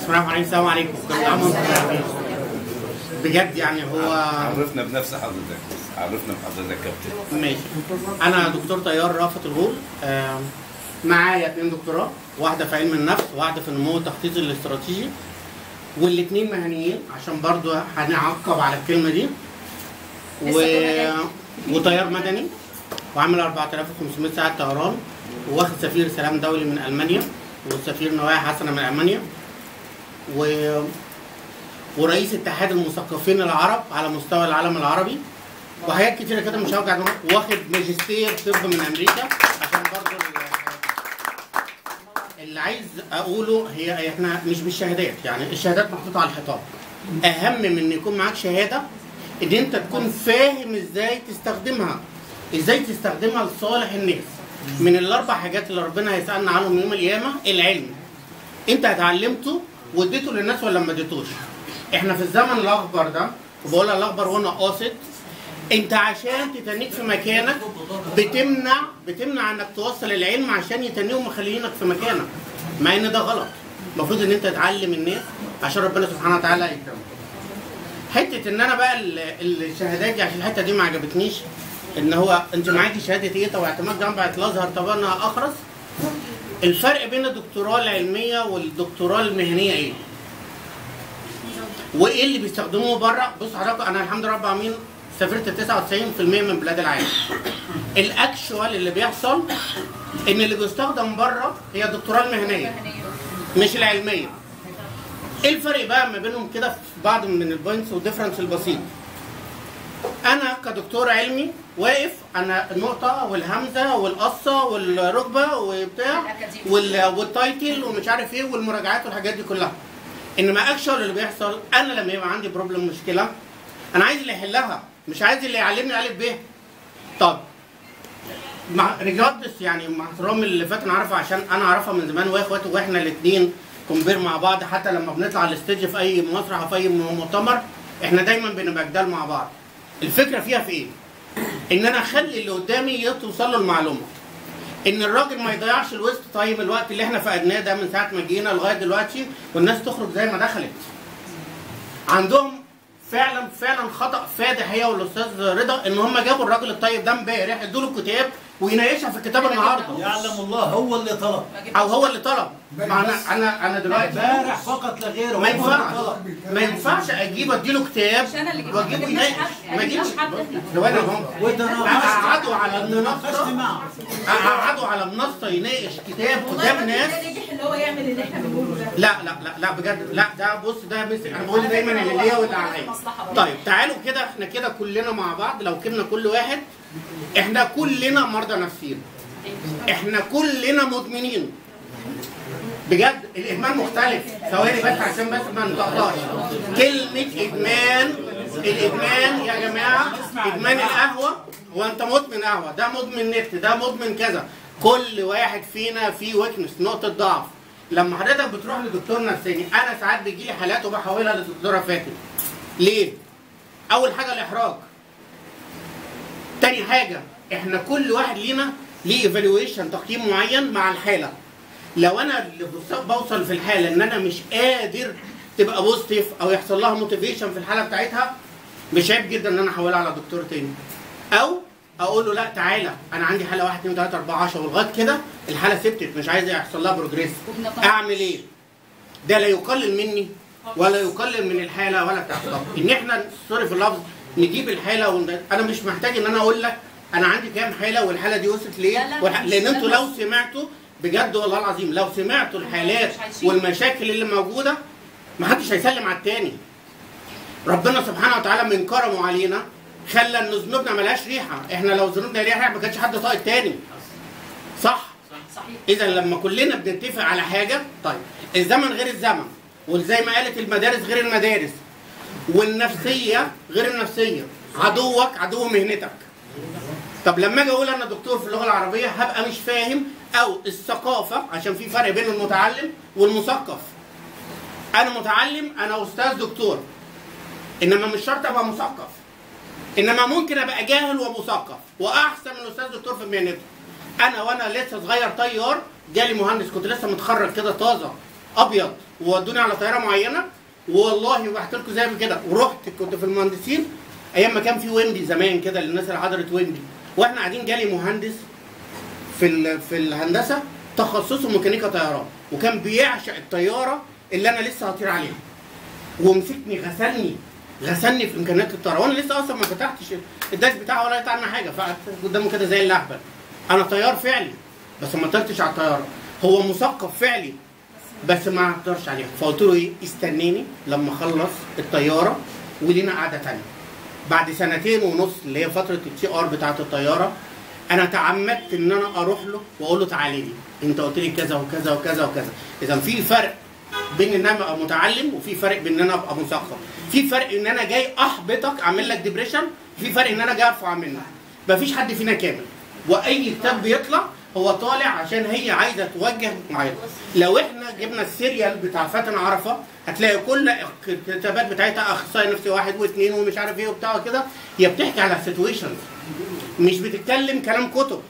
الرحمن الرحيم السلام عليكم كل عام وانتم بخير. بجد يعني هو عرفنا بنفس حضرتك عرفنا بحضرتك كابتن ماشي انا دكتور طيار رافت الغول آم، معايا اتنين دكتوراه واحده في علم النفس وواحده في النمو التخطيطي الاستراتيجي والاثنين مهنيين عشان برضو هنعقب على الكلمه دي و... وطيار مدني وعامل 4500 ساعه طيران واخد سفير سلام دولي من المانيا والسفير نوايا حسنه من المانيا و... ورئيس اتحاد المثقفين العرب على مستوى العالم العربي وحاجات كتيره كده مش هوجع دماغي واخد ماجستير طب من امريكا عشان برضو ال- اللي عايز اقوله هي هي احنا مش بالشهادات يعني الشهادات محطوطه على الحيطان اهم من ان يكون معاك شهاده ان انت تكون فاهم ازاي تستخدمها ازاي تستخدمها لصالح الناس من الاربع حاجات اللي ربنا هيسالنا عنهم يوم القيامه العلم انت اتعلمته واديته للناس ولا ما اديتوش احنا في الزمن الاخضر ده وبقولها الاخضر وانا قاصد انت عشان تتنيك في مكانك بتمنع بتمنع انك توصل العلم عشان يتنيهم مخلينك في مكانك مع ان ده غلط المفروض ان انت تعلم الناس عشان ربنا سبحانه وتعالى يكرمك حته ان انا بقى ال- الشهادات دي عشان الحته دي ما عجبتنيش ان هو انت معاكي شهاده ايه طب اعتماد جامعه الازهر طب انا اخرس الفرق بين الدكتوراه العلميه والدكتوراه المهنيه ايه؟ وايه اللي بيستخدموه بره؟ بص حضرتك انا الحمد لله رب العالمين سافرت 99% من بلاد العالم. الاكشوال اللي بيحصل ان اللي بيستخدم بره هي الدكتوراه المهنيه مش العلميه. ايه الفرق بقى ما بينهم كده في بعض من البوينتس والديفرنس البسيط؟ انا كدكتور علمي واقف انا النقطه والهمزه والقصه والركبه وبتاع وال- والتايتل ومش عارف ايه والمراجعات والحاجات دي كلها انما اكشوال اللي بيحصل انا لما يبقى عندي بروبلم مشكله انا عايز اللي يحلها مش عايز اللي يعلمني الف ب طب مع ريجاردس يعني مع احترامي اللي فات انا عارفه عشان انا اعرفها من زمان واخواته واحنا الاثنين كومبير مع بعض حتى لما بنطلع على الستيج في اي مسرح او في اي مؤتمر احنا دايما بنبقى جدال مع بعض الفكره فيها في ايه؟ ان انا اخلي اللي قدامي توصل له المعلومه ان الراجل ما يضيعش الويست تايم الوقت اللي احنا فقدناه ده من ساعه ما جينا لغايه دلوقتي والناس تخرج زي ما دخلت عندهم فعلا فعلا خطا فادح هي والاستاذ رضا ان هم جابوا الراجل الطيب ده امبارح ادوا له الكتاب ويناقشها في الكتاب النهارده يعلم الله هو اللي طلب او هو اللي طلب ما انا انا انا دلوقتي امبارح فقط لا غير ما هو اللي ينفعش طلب. ما ينفعش اجيب اديله كتاب مش أنا اللي جبت. واجيبه ما جبناش يناقش حد. ما ما اجيبش جبناش حد إحنا. ثواني يا هم وده اقعدوا على ناقشت المنصه معه اقعدوا على منصه يناقش كتاب والله قدام الراجل ناس ده نجح اللي هو يعمل اللي احنا بنقوله ده لا لا لا لا بجد لا ده بص ده بس انا بقول دايما اللي ليا واللي عليا مصلحة برضه. طيب تعالوا كده احنا كده كلنا مع بعض لو كنا كل واحد احنا كلنا مرضى نفسيين احنا كلنا مدمنين بجد الادمان مختلف ثواني بس عشان بس ما نطقطقش كلمه ادمان الادمان يا جماعه ادمان القهوه هو انت مدمن قهوه ده مدمن نت ده مدمن كذا كل واحد فينا فيه ويكنس نقطه ضعف لما حضرتك بتروح لدكتور نفساني انا ساعات بيجي لي حالات وبحولها لدكتوره فاتن ليه اول حاجه الاحراج تاني حاجه احنا كل واحد لينا ليه ايفالويشن تقييم معين مع الحاله لو انا اللي بوص- بوصل في الحاله ان انا مش قادر تبقى بوزيتيف او يحصل لها موتيفيشن في الحاله بتاعتها مش عيب جدا ان انا احولها على دكتور تاني او اقول له لا تعالى انا عندي حاله 1 2 3 4 10 ولغايه كده الحاله ثبتت مش عايز يحصل لها بروجريس اعمل ايه؟ ده لا يقلل مني ولا يقلل من الحاله ولا بتاع طب ان احنا سوري في اللفظ نجيب الحاله ون... انا مش محتاج ان انا اقول لك انا عندي كام حاله والحاله دي وصلت ليه لا، لا، والح... مش لان ده انتوا لو بس. سمعتوا بجد والله العظيم لو سمعتوا الحالات مش عايشين. والمشاكل اللي موجوده ما حدش هيسلم على التاني ربنا سبحانه وتعالى من كرمه علينا خلى ان ذنوبنا ملهاش ريحه احنا لو ذنوبنا ليها ريحه ما كانش حد طاق التاني صح صحيح اذا لما كلنا بنتفق على حاجه طيب الزمن غير الزمن وزي ما قالت المدارس غير المدارس والنفسيه غير النفسيه عدوك عدو مهنتك طب لما اجي اقول انا دكتور في اللغه العربيه هبقى مش فاهم او الثقافه عشان في فرق بين المتعلم والمثقف انا متعلم انا استاذ دكتور انما مش شرط ابقى مثقف انما ممكن ابقى جاهل ومثقف واحسن من استاذ دكتور في مهنته انا وانا لسه صغير طيار جالي مهندس كنت لسه متخرج كده طازه ابيض وودوني على طياره معينه والله بحكي لكم زي ما كده ورحت كنت في المهندسين ايام ما كان في ويندي زمان كده للناس اللي حضرت ويندي واحنا قاعدين جالي مهندس في ال- في الهندسه تخصصه ميكانيكا طيران وكان بيعشق الطياره اللي انا لسه هطير عليها ومسكني غسلني غسلني في امكانيات الطيران وانا لسه اصلا ما فتحتش الداش بتاعه ولا عنه حاجه فقعدت قدامه كده زي اللهبل انا طيار فعلي بس ما طرتش على الطياره هو مثقف فعلي بس ما اقدرش عليها فقلت له ايه استنيني لما اخلص الطياره ولينا قعده تانيه بعد سنتين ونص اللي هي فتره التي ار بتاعت الطياره انا تعمدت ان انا اروح له واقول له تعالى لي انت قلت لي كذا وكذا وكذا وكذا اذا في فرق بين ان انا ابقى متعلم وفي فرق بين ان انا ابقى مثقف في فرق ان انا جاي احبطك اعمل لك ديبريشن في فرق ان انا جاي ارفع منك مفيش حد فينا كامل واي كتاب بيطلع هو طالع عشان هي عايزه توجه معين لو احنا جبنا السيريال بتاع فاتن عرفه هتلاقي كل الكتابات بتاعتها اخصائي نفسي واحد واثنين ومش عارف ايه وبتاع كده هي بتحكي على سيتويشنز مش بتتكلم كلام كتب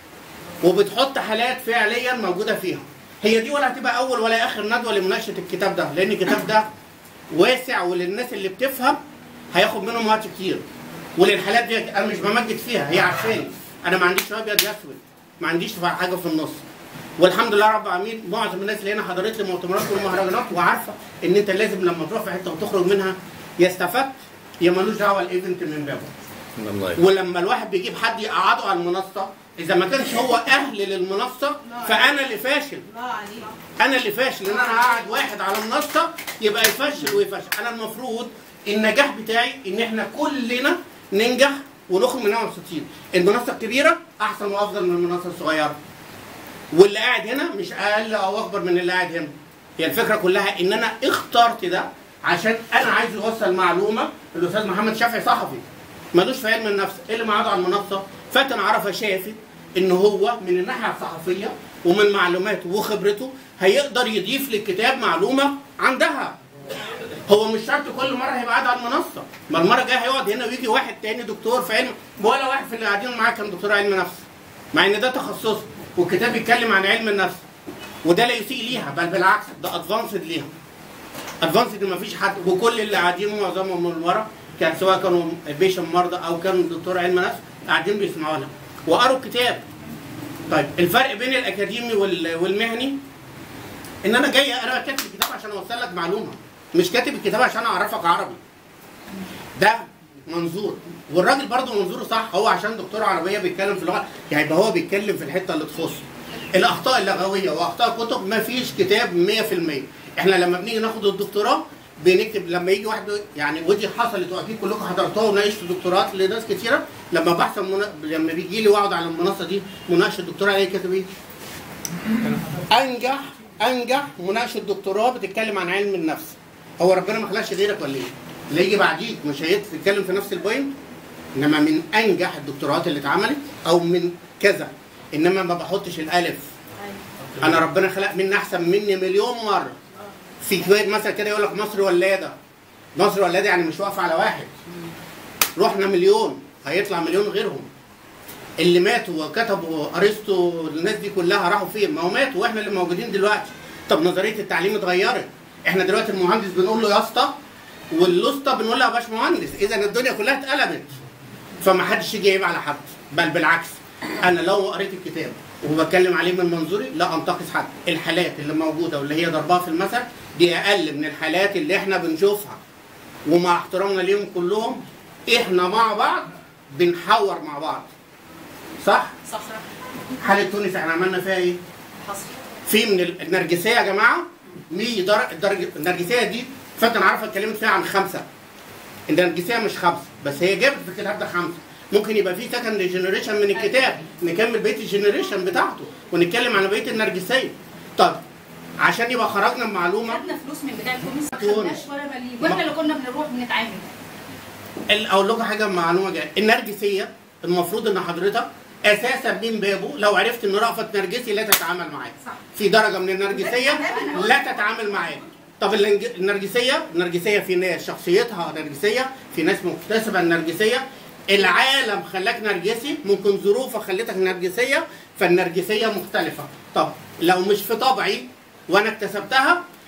وبتحط حالات فعليا موجوده فيها هي دي ولا هتبقى اول ولا اخر ندوه لمناقشه الكتاب ده لان الكتاب ده واسع وللناس اللي بتفهم هياخد منهم وقت كتير وللحالات دي انا مش بمجد فيها هي عارفاني انا ما عنديش ابيض اسود ما عنديش حاجه في النص والحمد لله رب العالمين معظم الناس اللي هنا حضرت لي مؤتمرات والمهرجانات وعارفه ان انت لازم لما تروح في حته وتخرج منها يا استفدت يا ملوش دعوه الايفنت من بابه الله ولما الواحد بيجيب حد يقعده على المنصه اذا ما كانش هو اهل للمنصه فانا اللي فاشل الله عليك انا اللي فاشل ان انا اقعد واحد على منصه يبقى يفشل ويفشل انا المفروض النجاح بتاعي ان احنا كلنا ننجح ونخرج منها مبسوطين المنصه الكبيره احسن وافضل من المنصه الصغيره واللي قاعد هنا مش اقل او اكبر من اللي قاعد هنا هي الفكره كلها ان انا اخترت ده عشان انا عايز اوصل معلومه الاستاذ محمد شافعي صحفي ملوش في علم النفس إيه اللي معاده على المنصه فاتن عرفه شافت ان هو من الناحيه الصحفيه ومن معلوماته وخبرته هيقدر يضيف للكتاب معلومه عندها هو مش شرط كل مره هيبقى قاعد على المنصه ما المره الجايه هيقعد هنا ويجي واحد تاني دكتور في علم ولا واحد في اللي قاعدين معاه كان دكتور علم نفس مع ان ده تخصصه والكتاب بيتكلم عن علم النفس وده لا يسيء ليها بل بالعكس ده ادفانسد ليها ادفانسد ما فيش حد وكل اللي قاعدين معظمهم من ورا كان سواء كانوا بيشن مرضى او كانوا دكتور علم نفس قاعدين بيسمعوا لها وقروا الكتاب طيب الفرق بين الاكاديمي وال- والمهني ان انا جاي انا كاتب الكتاب عشان اوصل لك معلومه مش كاتب الكتاب عشان اعرفك عربي ده منظور والراجل برضه منظوره صح هو عشان دكتور عربيه بيتكلم في اللغه يعني يبقى هو بيتكلم في الحته اللي تخصه الاخطاء اللغويه واخطاء كتب ما فيش كتاب 100% احنا لما بنيجي ناخد الدكتوراه بنكتب لما يجي واحد يعني ودي حصلت واكيد كلكم حضرتوها وناقشت دكتورات لناس كتيره لما بحث منا... لما بيجي لي واقعد على المنصه دي مناقشه دكتوراه عليه كاتب ايه؟ انجح انجح مناقشه دكتوراه بتتكلم عن علم النفس هو ربنا ما خلقش غيرك ولا ايه؟ اللي يجي بعديك مش هيتكلم في نفس البوينت انما من انجح الدكتورات اللي اتعملت او من كذا انما ما بحطش الالف انا ربنا خلق مني احسن مني مليون مره في كتاب مثلا كده يقول لك مصر ولاده مصر ولاده يعني مش واقفه على واحد رحنا مليون هيطلع مليون غيرهم اللي ماتوا وكتبوا ارسطو الناس دي كلها راحوا فين؟ ما هو ماتوا واحنا اللي موجودين دلوقتي. طب نظريه التعليم اتغيرت. احنا دلوقتي المهندس بنقول له يا اسطى والاسطى بنقول له يا باشمهندس، اذا الدنيا كلها اتقلبت. فما حدش يجي يعيب على حد، بل بالعكس انا لو قريت الكتاب وبتكلم عليه من منظوري لا انتقص حد، الحالات اللي موجوده واللي هي ضربها في المثل دي اقل من الحالات اللي احنا بنشوفها. ومع احترامنا ليهم كلهم احنا مع بعض بنحور مع بعض. صح؟ صح حالة تونس احنا عملنا فيها ايه؟ حصل في من ال- النرجسية يا جماعة 100 درجة الدرجة النرجسية دي فاتن عارفة اتكلمت فيها عن خمسة النرجسية مش خمسة بس هي جابت في الكتاب ده خمسة ممكن يبقى في سكند جنريشن من الكتاب نكمل بقية الجنريشن بتاعته ونتكلم عن بقية النرجسية طب عشان يبقى خرجنا بمعلومة خدنا فلوس من بتاع تونس ما تونس. خدناش ولا مليم واحنا اللي كنا بنروح بنتعامل ال- اقول لكم حاجه معلومه جايه النرجسيه المفروض ان حضرتك اساسا من بابه لو عرفت ان رأفت نرجسي لا تتعامل معاه صح. في درجه من النرجسيه لا تتعامل معاه طب النج- النرجسيه النرجسيه في ناس شخصيتها نرجسيه في ناس مكتسبه النرجسيه العالم خلاك نرجسي ممكن ظروفك خلتك نرجسيه فالنرجسيه مختلفه طب لو مش في طبعي وانا اكتسبتها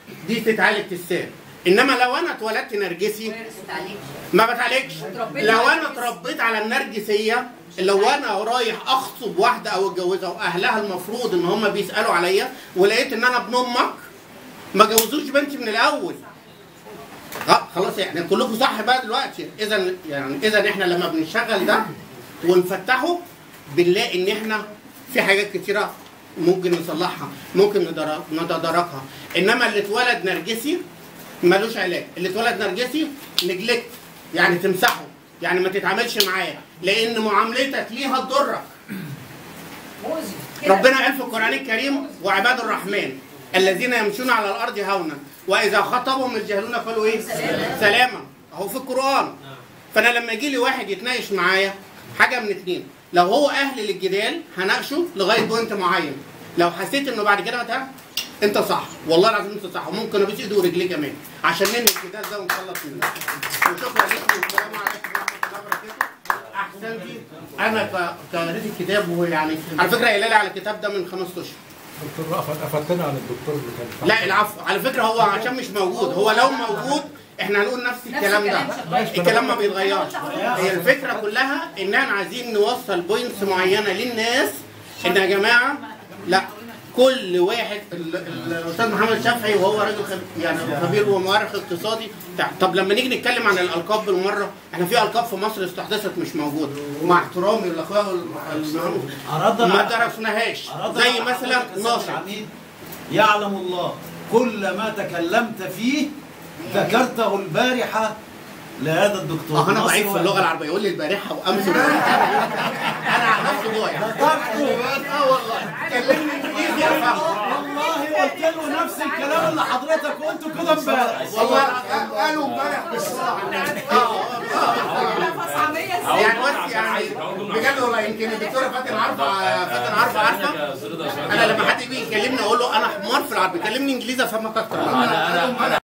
دي تتعالج تستاهل انما لو انا اتولدت نرجسي ما بتعالجش لو انا اتربيت على النرجسيه لو انا رايح اخطب واحده او اتجوزها واهلها المفروض ان هم بيسالوا عليا ولقيت ان انا ابن امك ما جوزوش بنتي من الاول اه خلاص يعني كلكم صح بقى دلوقتي اذا يعني اذا احنا لما بنشغل ده ونفتحه بنلاقي ان احنا في حاجات كتيره ممكن نصلحها ممكن ندر- نتداركها انما اللي اتولد نرجسي ملوش علاج اللي اتولد نرجسي نجلكت يعني تمسحه يعني ما تتعاملش معاه لان معاملتك ليها تضرك ربنا قال في القرآن الكريم وعباد الرحمن الذين يمشون على الأرض هونا وإذا خطبهم الجاهلون قالوا إيه؟ سلاما أهو في القرآن فأنا لما يجي لي واحد يتناقش معايا حاجة من اتنين لو هو أهل للجدال هناقشه لغاية بوينت معين لو حسيت إنه بعد كده ده أنت صح والله العظيم أنت صح وممكن أبوس إيده ورجليه كمان عشان ننهي الجدال ده ونخلص منه وشكرا لكم والسلام عليكم ورحمة الله وبركاته احسنتي انا ك- قريت الكتاب وهو يعني على فكره قايله لي على الكتاب ده من خمس اشهر دكتور رأفت أفدتنا عن الدكتور اللي كان لا العفو على فكره هو عشان مش موجود هو لو موجود احنا هنقول نفس الكلام ده الكلام الكلام ما بيتغيرش هي الفكره كلها ان احنا عايزين نوصل بوينتس معينه للناس ان يا جماعه لا كل واحد ال- ال- الاستاذ محمد شافعي وهو راجل خب- يعني خبير ومؤرخ اقتصادي بتاع. طب لما نيجي نتكلم عن الالقاب بالمره احنا في القاب في مصر استحدثت مش موجوده ومع احترامي لاخويا الم- أراد ما درسناهاش أراد زي أن مثلا أقول لك يا سيد ناصر العميد، يعلم الله كل ما تكلمت فيه ذكرته البارحة لهذا الدكتور اه انا ناصر ضعيف في اللغه العربيه يقول لي البارحه وامس انا على نفسي ضايع اه والله كلمني انجليزي افهمه والله قلت له نفس الكلام اللي حضرتك قلته كده امبارح والله قالوا امبارح بالصراحه يعني بس يعني بجد والله يمكن الدكتوره فاتن عارفه فاتن عارفه عارفه انا لما حد بيجي يكلمني اقول له انا حمار في العربي كلمني انجليزي افهمك اكتر